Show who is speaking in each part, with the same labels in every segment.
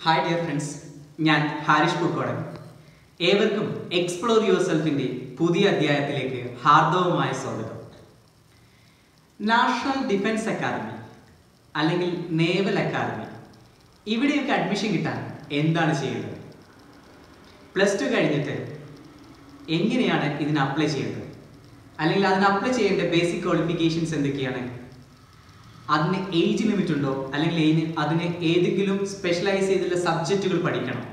Speaker 1: hi dear friends ഞാൻ ഹാരിഷ് പൂക്കോടൻ ഏവർക്കും explore your സെൽഫിന്റെ പുതിയ അധ്യായത്തിലേക്ക് ഹാർദവമായ സ്വാഗതം നാഷണൽ ഡിഫൻസ് അക്കാദമി അല്ലെങ്കിൽ നേവൽ അക്കാദമി ഇവിടെയൊക്കെ അഡ്മിഷൻ കിട്ടാൻ എന്താണ് ചെയ്യേണ്ടത് പ്ലസ് ടു കഴിഞ്ഞിട്ട് എങ്ങനെയാണ് ഇതിന് അപ്ലൈ ചെയ്യേണ്ടത് അല്ലെങ്കിൽ അതിന് അപ്ലൈ ചെയ്യേണ്ട ബേസിക് ക്വാളിഫിക്കേഷൻസ് എന്തൊക്കെയാണ് അതിന് ഏജ് ലിമിറ്റ് ഉണ്ടോ അല്ലെങ്കിൽ അതിന് അതിന് ഏതെങ്കിലും സ്പെഷ്യലൈസ് ചെയ്തിട്ടുള്ള സബ്ജക്റ്റുകൾ പഠിക്കണം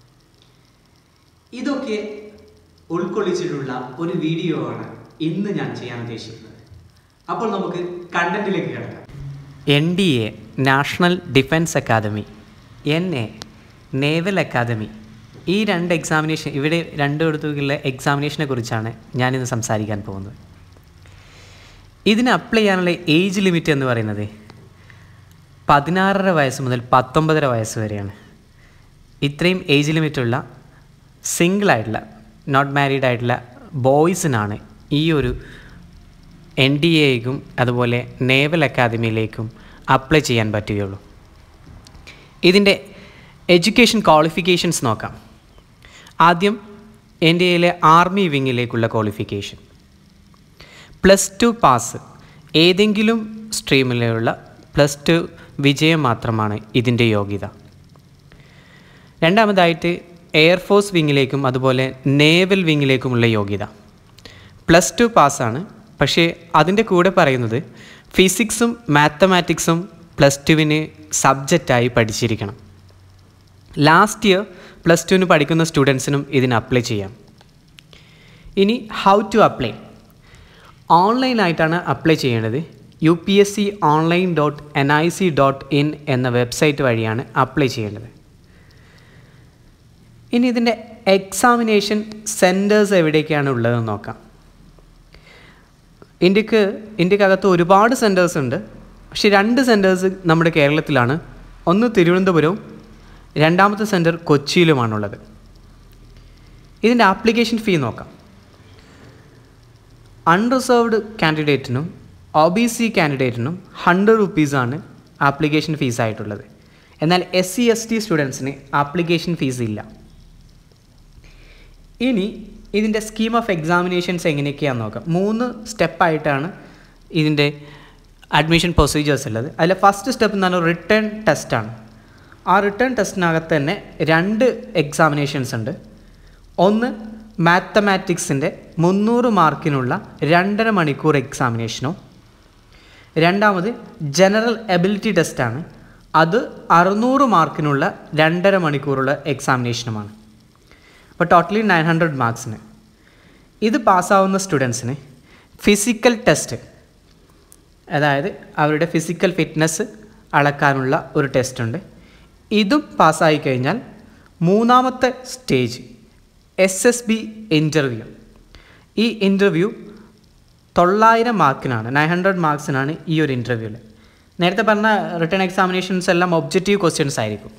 Speaker 1: ഇതൊക്കെ ഉൾക്കൊള്ളിച്ചിട്ടുള്ള ഒരു വീഡിയോ ആണ് ഇന്ന് ഞാൻ ചെയ്യാൻ ഉദ്ദേശിക്കുന്നത് അപ്പോൾ നമുക്ക് കണ്ടന്റിലേക്ക് കിടക്കാം
Speaker 2: N D A national defence academy N A naval academy ഈ രണ്ട് എക്സാമിനേഷൻ ഇവിടെ രണ്ട് ഇടത്തുള്ള എക്സാമിനേഷനെ കുറിച്ചാണ് ഞാനിന്ന് സംസാരിക്കാൻ പോകുന്നത് ഇതിന് അപ്ലൈ ചെയ്യാനുള്ള ഏജ് ലിമിറ്റ് എന്ന് പറയുന്നത് പതിനാറര വയസ്സ് മുതൽ പത്തൊമ്പതര വയസ്സ് വരെയാണ് ഇത്രയും ഏജ് ലിമിറ്റുള്ള സിംഗിൾ ആയിട്ടുള്ള നോട്ട് മാരീഡ് ആയിട്ടുള്ള ബോയ്സിനാണ് ഈ ഒരു എൻ ഡി എക്കും അതുപോലെ നേവൽ അക്കാദമിയിലേക്കും അപ്ലൈ ചെയ്യാൻ പറ്റുകയുള്ളൂ ഇതിൻ്റെ എഡ്യൂക്കേഷൻ ക്വാളിഫിക്കേഷൻസ് നോക്കാം ആദ്യം എൻ ഡി എയിലെ ആർമി വിങ്ങിലേക്കുള്ള ക്വാളിഫിക്കേഷൻ പ്ലസ് ടു പാസ് ഏതെങ്കിലും സ്ട്രീമിലുള്ള പ്ലസ് ടു വിജയം മാത്രമാണ് ഇതിൻ്റെ യോഗ്യത രണ്ടാമതായിട്ട് എയർഫോഴ്സ് വിങ്ങിലേക്കും അതുപോലെ നേവൽ വിങ്ങിലേക്കുമുള്ള യോഗ്യത പ്ലസ് ടു പാസ്സാണ് പക്ഷേ അതിൻ്റെ കൂടെ പറയുന്നത് ഫിസിക്സും മാത്തമാറ്റിക്സും പ്ലസ് ടുവിന് സബ്ജക്റ്റായി പഠിച്ചിരിക്കണം ലാസ്റ്റ് ഇയർ പ്ലസ് ടുവിന് പഠിക്കുന്ന സ്റ്റുഡൻസിനും ഇതിന് അപ്ലൈ ചെയ്യാം ഇനി ഹൗ ടു അപ്ലൈ ഓൺലൈനായിട്ടാണ് അപ്ലൈ ചെയ്യേണ്ടത് U P S C online dot N I C dot in എന്ന വെബ്സൈറ്റ് വഴിയാണ് അപ്ലൈ ചെയ്യേണ്ടത് ഇനി ഇതിൻ്റെ എക്സാമിനേഷൻ സെൻറ്റേഴ്സ് എവിടേക്കാണ് ഉള്ളതെന്ന് നോക്കാം ഇന്ത്യക്ക് ഇന്ത്യക്കകത്ത് ഒരുപാട് സെൻറ്റേഴ്സ് ഉണ്ട് പക്ഷേ രണ്ട് സെൻറ്റേഴ്സ് നമ്മുടെ കേരളത്തിലാണ് ഒന്ന് തിരുവനന്തപുരവും രണ്ടാമത്തെ സെൻറ്റർ കൊച്ചിയിലുമാണുള്ളത് ഇതിൻ്റെ ആപ്ലിക്കേഷൻ ഫീ നോക്കാം അൺറിസർവ്ഡ് കാൻഡിഡേറ്റിനും ഒ ബി സി കാൻഡിഡേറ്റിനും ഹൺഡ്രഡ് റുപ്പീസാണ് ആപ്ലിക്കേഷൻ ഫീസ് ആയിട്ടുള്ളത് എന്നാൽ എസ് സി എസ് ടി സ്റ്റുഡൻസിന് ആപ്ലിക്കേഷൻ ഫീസ് ഇല്ല ഇനി ഇതിൻ്റെ സ്കീം ഓഫ് എക്സാമിനേഷൻസ് എങ്ങനെയൊക്കെയാണെന്ന് നോക്കാം മൂന്ന് സ്റ്റെപ്പായിട്ടാണ് ഇതിൻ്റെ അഡ്മിഷൻ പ്രൊസീജിയേഴ്സ് ഉള്ളത് അതിൽ ഫസ്റ്റ് സ്റ്റെപ്പ് എന്ന് പറഞ്ഞാൽ റിട്ടേൺ ടെസ്റ്റാണ് ആ റിട്ടേൺ ടെസ്റ്റിനകത്ത് തന്നെ രണ്ട് എക്സാമിനേഷൻസ് ഉണ്ട് ഒന്ന് മാത്തമാറ്റിക്സിൻ്റെ മുന്നൂറ് മാർക്കിനുള്ള രണ്ടര മണിക്കൂർ എക്സാമിനേഷനും രണ്ടാമത് ജനറൽ എബിലിറ്റി ടെസ്റ്റാണ് അത് അറുന്നൂറ് മാർക്കിനുള്ള രണ്ടര മണിക്കൂറുള്ള എക്സാമിനേഷനുമാണ് അപ്പോൾ ടോട്ടലി നയൻ ഹൺഡ്രഡ് മാർക്സിന് ഇത് പാസ്സാവുന്ന സ്റ്റുഡൻസിന് ഫിസിക്കൽ ടെസ്റ്റ് അതായത് അവരുടെ ഫിസിക്കൽ ഫിറ്റ്നസ് അളക്കാനുള്ള ഒരു ടെസ്റ്റ് ഉണ്ട് ഇതും പാസ്സായി കഴിഞ്ഞാൽ മൂന്നാമത്തെ stage S S B interview ഈ ഇൻ്റർവ്യൂ തൊള്ളായിരം മാർക്കിനാണ് നയൻ ഹൺഡ്രഡ് മാർക്സിനാണ് ഈ ഒരു ഇൻ്റർവ്യൂവിൽ നേരത്തെ പറഞ്ഞ റിട്ടേൺ എക്സാമിനേഷൻസ് എല്ലാം ഒബ്ജക്റ്റീവ് ക്വസ്റ്റ്യൻസ് ആയിരിക്കും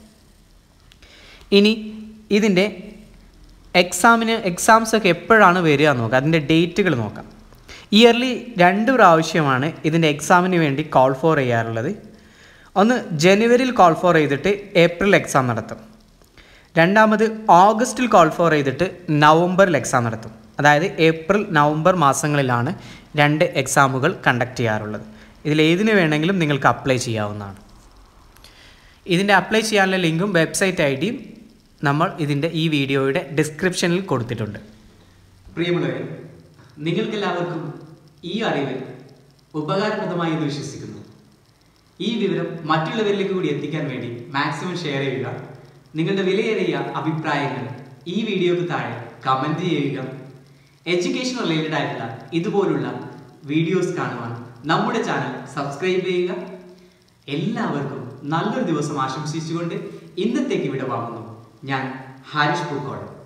Speaker 2: ഇനി ഇതിൻ്റെ എക്സാമിന് എക്സാംസ് ഒക്കെ എപ്പോഴാണ് വരിക എന്ന് നോക്കാം അതിൻ്റെ ഡേറ്റുകൾ നോക്കാം ഇയർലി രണ്ട് പ്രാവശ്യമാണ് ഇതിൻ്റെ എക്സാമിന് വേണ്ടി കോൾ ഫോർ ചെയ്യാറുള്ളത് ഒന്ന് ജനുവരിയിൽ കോൾ ഫോർ ചെയ്തിട്ട് ഏപ്രിൽ എക്സാം നടത്തും രണ്ടാമത് ഓഗസ്റ്റിൽ കോൾ ഫോർ ചെയ്തിട്ട് നവംബറിൽ എക്സാം നടത്തും അതായത് ഏപ്രിൽ നവംബർ മാസങ്ങളിലാണ് രണ്ട് എക്സാമുകൾ കണ്ടക്ട് ചെയ്യാറുള്ളത് ഇതിലേതിന് വേണമെങ്കിലും നിങ്ങൾക്ക് അപ്ലൈ ചെയ്യാവുന്നതാണ് ഇതിൻ്റെ അപ്ലൈ ചെയ്യാനുള്ള ലിങ്കും വെബ്സൈറ്റ് ഐ ഡിയും നമ്മൾ ഇതിൻ്റെ ഈ വീഡിയോയുടെ ഡിസ്ക്രിപ്ഷനിൽ കൊടുത്തിട്ടുണ്ട്
Speaker 1: പ്രിയമുള്ളവരെ നിങ്ങൾക്കെല്ലാവർക്കും ഈ അറിവ് ഉപകാരപ്രദമായി എന്ന് വിശ്വസിക്കുന്നു ഈ വിവരം മറ്റുള്ളവരിലേക്ക് കൂടി എത്തിക്കാൻ വേണ്ടി മാക്സിമം ഷെയർ ചെയ്യുക നിങ്ങളുടെ വിലയേറിയ അഭിപ്രായങ്ങൾ ഈ വീഡിയോക്ക് താഴെ കമൻറ്റ് ചെയ്യുക എഡ്യൂക്കേഷൻ റിലേറ്റഡ് ആയിട്ടുള്ള ഇതുപോലുള്ള വീഡിയോസ് കാണുവാൻ നമ്മുടെ ചാനൽ സബ്സ്ക്രൈബ് ചെയ്യുക എല്ലാവർക്കും നല്ലൊരു ദിവസം ആശംസിച്ചുകൊണ്ട് ഇന്നത്തേക്ക് ഇവിടെ വാങ്ങുന്നു ഞാൻ ഹാരിഷ് പൂക്കോട്